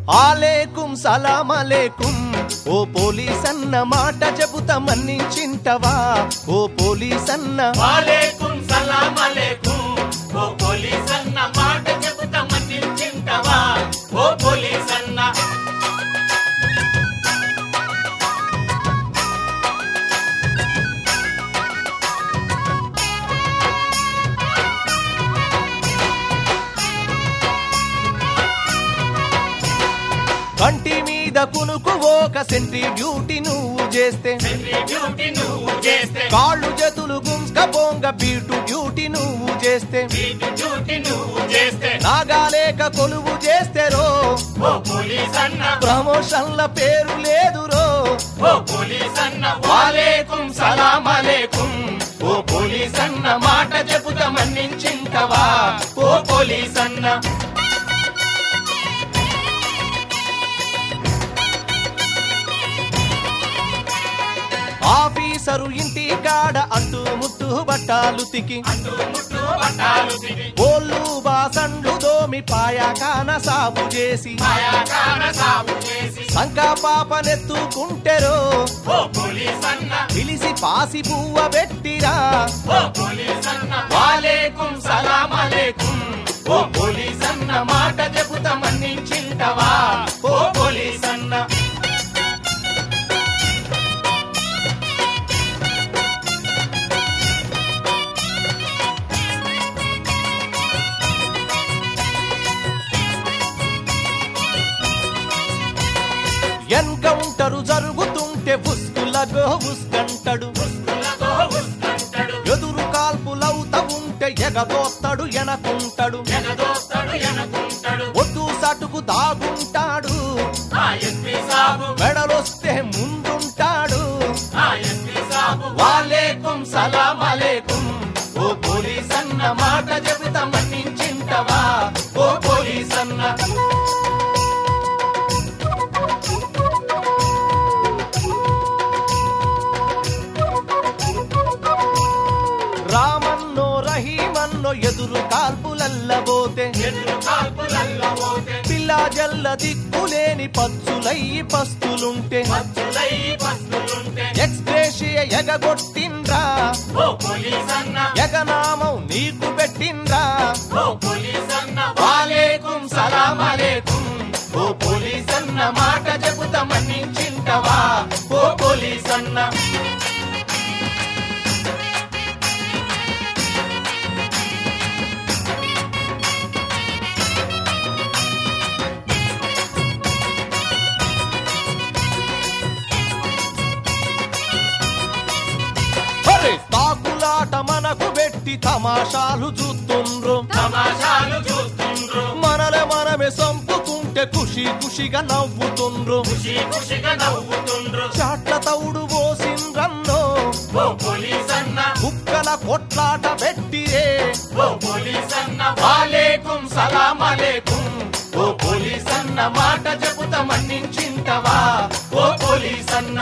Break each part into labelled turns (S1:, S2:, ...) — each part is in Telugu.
S1: ఆలేకుం సలామలేకుం ఓ పోలీస్ అన్న మాట చెబుతా మన్నించింటవా ఓ పోలీస్ అన్న
S2: వాలేకుం సలాం అలేకుం ఓ పోలీస్ అన్న మాట చెబుతా మన్నించింటవా ఓ పోలీస్ అన్న
S1: కంటి మీద కునుకు ఒక సెంట్రీ డ్యూటీ నువ్వు చేస్తే
S2: సెంట్రీ డ్యూటీ నువ్వు చేస్తే
S1: కాళ్ళు చేతులు గుంస్క బొంగ బీటు డ్యూటీ నువ్వు చేస్తే
S2: వీటి డ్యూటీ నువ్వు చేస్తే
S1: నాగాలేక కొలువు చేస్తే రో
S2: ఓ పోలీస్ అన్న
S1: ప్రమోషన్ల పేరు లేదు రో
S2: ఓ పోలీస్ అన్న వాలేకుం సలాం అలేకుం ఓ పోలీస్ అన్న మాట చెబుతా మన్నించింటవా ఓ పోలీస్ అన్న
S1: ఆఫీసరు ఇంటి కాడ అంటూ ముట్టు బట్టాలు తికి
S2: అంటూ ముట్టు పట్టాలు తిని
S1: ఓళ్ళు బాసండ్లు దోమి పాయాకాన సాగు చేసి
S2: మాయాకార సాగు చేసి
S1: సంకా పాపనెత్తుకుంటెరో
S2: ఓ పోలీస్ అన్న
S1: పిలిసి పాసి పువ్వ పెట్టిరా
S2: ఓ పోలీస్ అన్న వాలేకుం సలాం అలేకుం ఓ పోలీస్ అన్న మాట చెబుతా మన్నించింటవా ఓ పోలీస్ అన్న
S1: ఎన్కౌంటరు జరుగుతుంటే ఉస్కులగో ఉస్కంటడు
S2: పుస్తులతో పుస్తంటాడు
S1: ఎదురు కాల్పులవుత ఉంటే ఎగదోస్తాడు ఎనకుంటాడు
S2: ఎగదోస్తాడు ఎనకుంటాడు
S1: ఒడ్డు సటుకు దాగుంటాడు
S2: ఆ ఎస్పీ సాబు
S1: మెడలొస్తే ముందుంటాడు
S2: ఆ ఎస్పీ సాబు వాలేకుం సలాం అలేకుం ఓ పోలీస్ అన్న మాట చెబుతా మన్నించింటవా ఓ పోలీస్ అన్న
S1: రామన్నో రహీమన్నో ఎదురు కాల్పులల్లబోతే
S2: ఎదురు కాల్పులల్లో పోతే
S1: పిల్లా జల్ల దిక్కులేని పచ్చులయ్యి పస్తులుంటే
S2: మచ్చులై పస్తులుంటే
S1: ఎక్స్ప్రేషియ ఎగగొట్టిండ్రా
S2: ఓ పోలీస్ అన్న
S1: ఎగనామం నీకు పెట్టిండ్రా
S2: ఓ పోలీస్ అన్న వాలేకుం సలాం అలేకుం ఓ పోలీస్ అన్న మాట చెబుతా మన్నించింటవా ఓ పోలీస్ అన్న
S1: అరే తాకులాట మనకు పెట్టి తమాషాలు చూస్తుండ్రు
S2: తమాషాలు చూస్తుండ్రు
S1: మనలే మనమే సంపుతుంటే ఖుషి ఖుషిగా నవ్వుతుండ్రు
S2: ఖుషి ఖుషిగా నవ్వుతుండ్రు
S1: చాట్ల తౌడు పోసిండ్రన్నో
S2: ఓ పోలీస్ అన్న
S1: కుక్కల కొట్లాట పెట్టిరే
S2: ఓ పోలీస్ అన్న వాలేకుం సలాం అలేకుం ఓ పోలీస్ అన్న మాట చెబుతా మన్నించింటవా ఓ పోలీస్ అన్న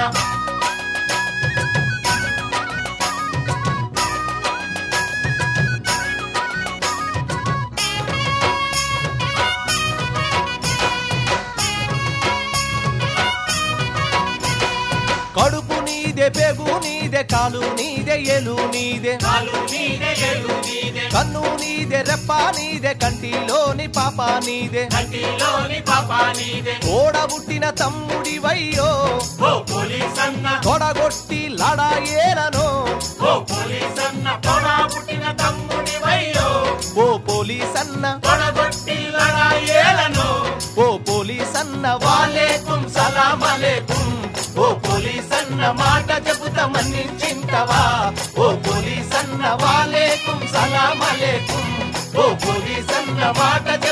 S1: కడుపు నీదే పెగు నీదే కాలు నీదే ఎలు నీదే
S2: కాలు నీదే ఎలు నీదే
S1: కన్ను నీదే రెప్ప నీదే కంటిలోని పాప నీదే
S2: కంటిలోని పాపా నీదే
S1: తోడబుట్టిన తమ్ముడివయ్యో
S2: ఓ పోలీస్ అన్న
S1: తొడగొట్టి లడాయేలను
S2: ఓ పోలీస్ అన్న పొడా పుట్టిన తమ్ముడి వయ్యో
S1: ఓ పోలీస్ అన్న
S2: తొడగొట్టి లడాయేలను
S1: ఓ పోలీస్ అన్న వాళ్ళే
S2: వాలేకుం సలాం అలేకుం ఓ పోలీస్ అన్న మాట చెబుతా మన్నించింటవా ఓ పోలీస్ అన్న వాలేకుం సలాం అలేకుం ఓ పోలీస్ అన్న మాట